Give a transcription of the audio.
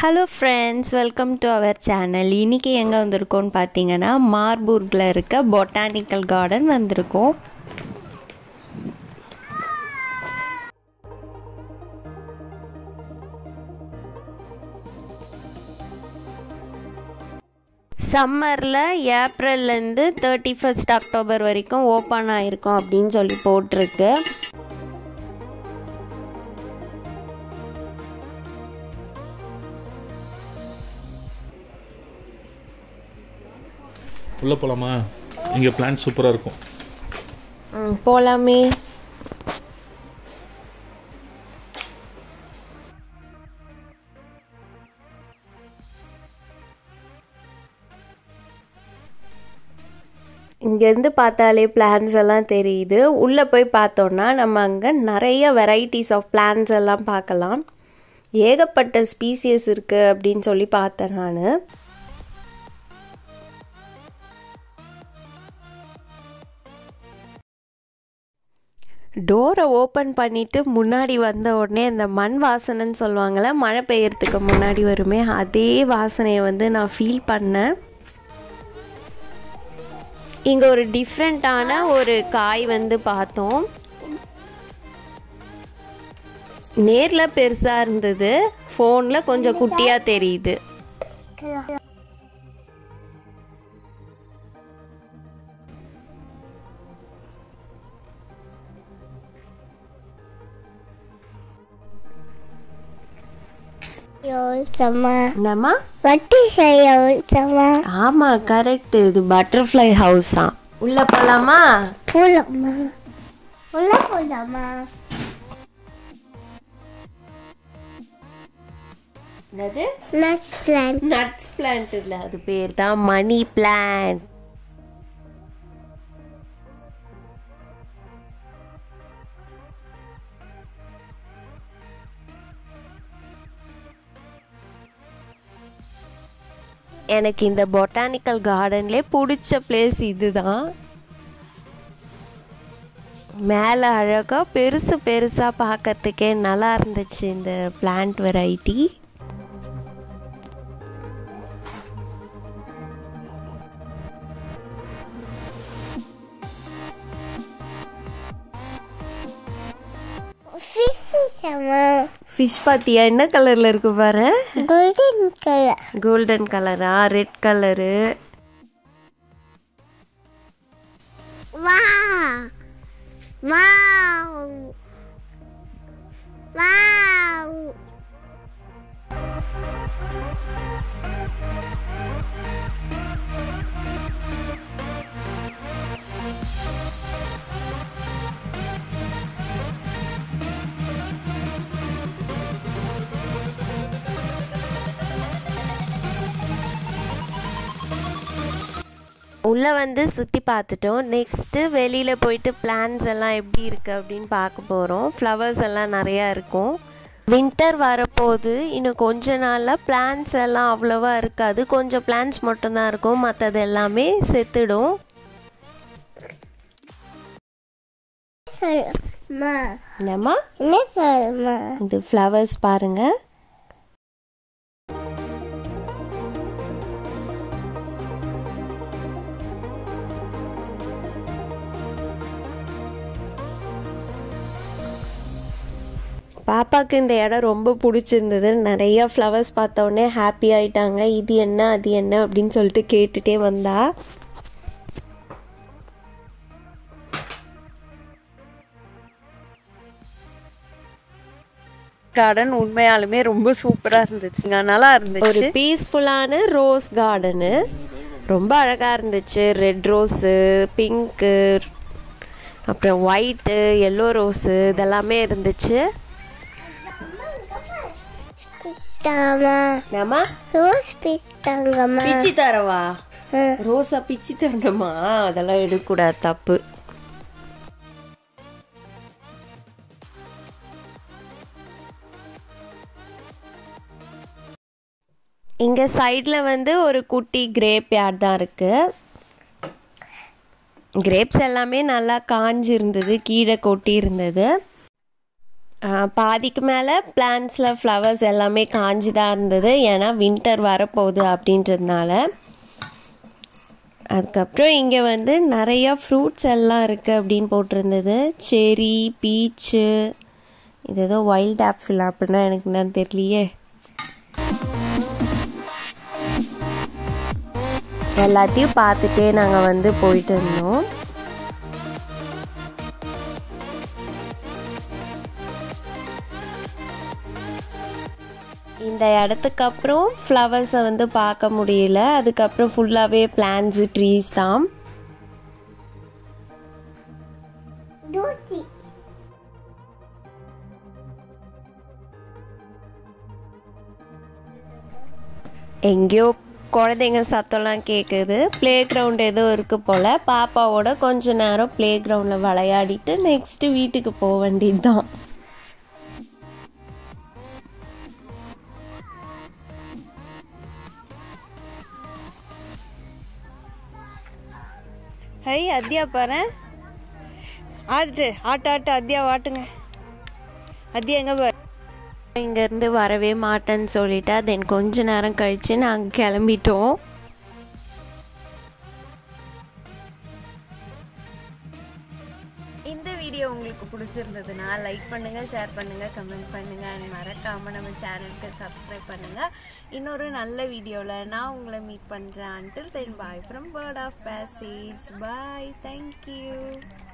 Hello friends welcome to our channel இன்றைக்கி எங்கே வந்திருக்கோம்னு பார்த்தீங்கன்னா மார்பூர்கில் இருக்க பொட்டானிக்கல் கார்டன் வந்திருக்கோம் சம்மரில் ஏப்ரல்லேருந்து தேர்ட்டி ஃபஸ்ட் அக்டோபர் வரைக்கும் ஓப்பன் ஆகிருக்கும் அப்படின்னு சொல்லி போட்டிருக்கு உள்ளே போகலாமா இங்கே பிளான் சூப்பராக இருக்கும் ம் போகலாமே இங்கேருந்து பார்த்தாலே பிளான்ஸ் எல்லாம் தெரியுது உள்ளே போய் பார்த்தோன்னா நம்ம அங்கே நிறைய வெரைட்டிஸ் ஆஃப் பிளான்ஸ் எல்லாம் பார்க்கலாம் ஏகப்பட்ட ஸ்பீசியஸ் இருக்குது அப்படின்னு சொல்லி பார்த்தேன் நான் டோரை ஓப்பன் பண்ணிவிட்டு முன்னாடி வந்த உடனே அந்த மண் வாசனைன்னு சொல்லுவாங்கள்ல மழை பெய்யறதுக்கு முன்னாடி வருமே அதே வாசனையை வந்து நான் ஃபீல் பண்ணேன் இங்கே ஒரு டிஃப்ரெண்ட்டான ஒரு காய் வந்து பார்த்தோம் நேரில் பெருசாக இருந்தது ஃபோனில் கொஞ்சம் குட்டியாக தெரியுது யோசமா என்னம்மா வட்டி யோசமா ஆமாம் கரெக்ட் இது பட்டர்ஃப்ளை ஹவுஸா உள்ளே போகலாமா போலாமா உள்ள போலாமா என்னது நட்ஸ் பிளான் நட்ஸ் பிளான்ட் இல்லை அது பேர் தான் மணி பிளான்ட் எனக்கு இந்த பொட்டானிக்கல் கார்டன்லேயே பிடிச்ச பிளேஸ் இதுதான் மேலே அழகாக பெருசு பெருசாக பார்க்கறதுக்கே நல்லா இருந்துச்சு இந்த பிளான்ட் வெரைட்டி ஃபிஷ் சமா ஃபிஷ் பார்த்தியா என்ன கலரில் இருக்கு பாரு கோல்டன் கலர் கோல்டன் கலரா ரெட் கலரு வா வாவ் வாவ் உள்ளே வந்து சுற்றி பார்த்துட்டோம் நெக்ஸ்ட்டு வெளியில் போயிட்டு பிளான்ஸ் எல்லாம் எப்படி இருக்குது அப்படின்னு பார்க்க போகிறோம் ஃப்ளவர்ஸ் எல்லாம் நிறையா இருக்கும் வின்டர் வரப்போகுது இன்னும் கொஞ்ச நாளில் பிளான்ஸ் எல்லாம் அவ்வளோவா இருக்காது கொஞ்சம் பிளான்ஸ் மட்டும்தான் இருக்கும் மற்றது எல்லாமே செத்துடும் சொல்லுமா என்னம்மா என்ன சொல்லுமா இது ஃப்ளவர்ஸ் பாருங்கள் பாப்பாவுக்கு இந்த இடம் ரொம்ப பிடிச்சிருந்தது நிறைய ஃப்ளவர்ஸ் பார்த்தோன்னே ஹாப்பி ஆயிட்டாங்க இது என்ன அது என்ன அப்படின்னு சொல்லிட்டு கேட்டுட்டே வந்தா கார்டன் உண்மையாலுமே ரொம்ப சூப்பராக இருந்துச்சுங்க நல்லா இருந்துச்சு ஒரு பீஸ்ஃபுல்லான ரோஸ் கார்டனு ரொம்ப அழகாக இருந்துச்சு ரெட் ரோஸு பிங்க்கு அப்புறம் ஒயிட்டு எல்லோ ரோஸு இதெல்லாமே இருந்துச்சு தாமா நம்ம ரோஸ் பீஸ் தாங்கம்மா பிச்சு தரவா ம். ரோஸா பிச்சு தரணுமா அதெல்லாம் எடுக்கக்கூடாது தப்பு இங்கே சைடில் வந்து ஒரு குட்டி கிரேப் யார்ட் தான் இருக்குது கிரேப்ஸ் எல்லாமே நல்லா காஞ்சி இருந்தது கீழே கொட்டி இருந்தது பாதிக்கு மேலே பிளான்ஸில் ஃப்ளவர்ஸ் எல்லாமே காஞ்சி தான் இருந்தது ஏன்னா வின்டர் வரப்போகுது அப்படின்றதுனால அதுக்கப்புறம் இங்கே வந்து நிறையா ஃப்ரூட்ஸ் எல்லாம் இருக்குது அப்படின்னு போட்டிருந்தது செரி பீச்சு இது ஏதோ வைல்ட் ஆப்பிள் அப்படின்னா எனக்கு என்னன்னு தெரியலையே எல்லாத்தையும் பார்த்துட்டே நாங்கள் வந்து போயிட்டு இருந்தோம் இந்த இடத்துக்கு அப்புறம் ஃப்ளவர்ஸை வந்து பார்க்க முடியல அதுக்கப்புறம் ஃபுல்லாகவே பிளான்ஸு ட்ரீஸ் தான் தூசி எங்கேயோ குழந்தைங்க சத்தம்லாம் கேட்குது ப்ளே கிரவுண்ட் ஏதோ இருக்குது போல் பாப்பாவோட கொஞ்ச நேரம் ப்ளே கிரவுண்டில் விளையாடிட்டு நெக்ஸ்ட்டு வீட்டுக்கு போக வேண்டியது தான் ஹை அத்தியா பாரு ஆட்டு ஆட்டு ஆட்டு அத்தியா வாட்டுங்க அத்தியா எங்கே பாரு இங்கேருந்து வரவே மாட்டேன்னு சொல்லிட்டா தென் கொஞ்ச நேரம் கழித்து நாங்கள் கிளம்பிட்டோம் இந்த வீடியோ உங்களுக்கு பிடிச்சிருந்ததுன்னா லைக் பண்ணுங்கள் ஷேர் பண்ணுங்கள் கமெண்ட் பண்ணுங்கள் அண்ட் மறக்காமல் நம்ம சேனலுக்கு சப்ஸ்கிரைப் பண்ணுங்கள் இன்னொரு நல்ல வீடியோவில் நான் உங்களை மீட் பண்ணுறேன் until then bye from bird of passage bye thank you